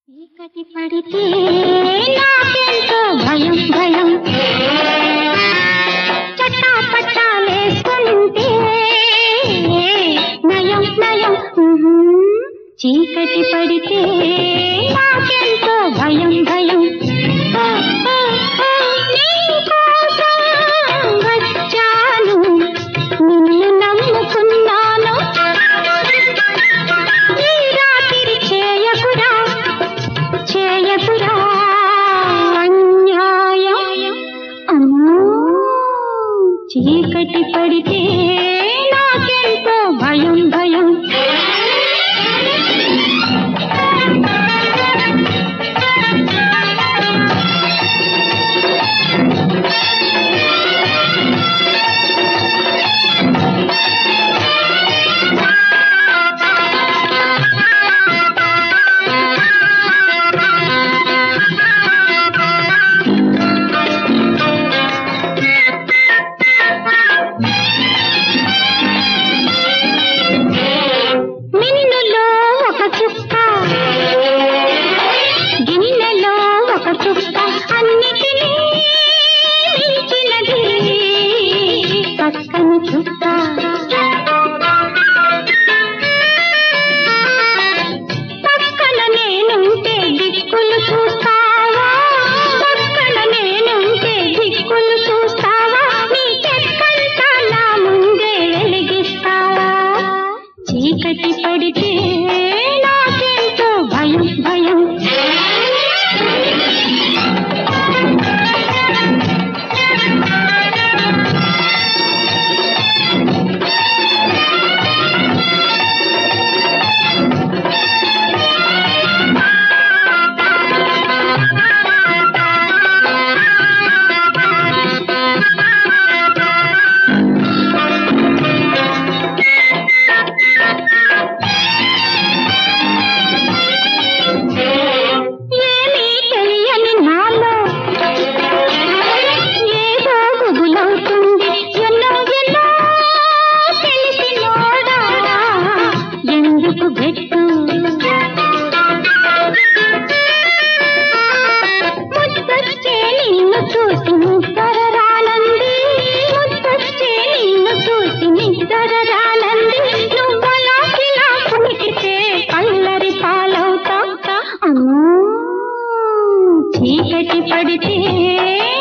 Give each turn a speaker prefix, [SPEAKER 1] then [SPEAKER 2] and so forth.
[SPEAKER 1] చీకటి పడితే నాకెంతో భయం భయం చట్టా పట్టాలేసుకుంటే నయం నయం ఉహు. చీకటి పడితే నాకెంతో భయం భయం ఆ, ఆ, ఆ, నీకోసం వచ్చాను నిన్ను నమ్ముకున్నాను ఈ రాత్రి చేయకురా చేయకురా అన్యాయం అమ్మో చీకటి పడితే నాకెంతో భయం భయం మిన్నులో ఒక చుక్క గిన్నెలో ఒక చుక్క అన్నిటినీ మించినది పక్కన చుక్క పక్కన నేనుంటే దిక్కులు చూస్తావా పక్కన నేనుంటే దిక్కులు చూస్తావా నీ చెక్కంతా నా ముందే వెలిగిస్తావా చీకటి పడితే నాకెంతో భయం భయం ఏమీ తెలియని నాలో ఏదో గుబులవుతుంది ఎన్నో ఎన్నో తెలిసినోడా ఎందుకు గట్టు ముద్దొచ్చే నిన్ను చూసి నిద్ర రానంది ముద్దొచ్చే నిన్ను చూసి నిద్ర రానంది నువ్వలా ఇలా కునికితే కల్లరి పాలవుతా అమ్మో చీకటి పడితే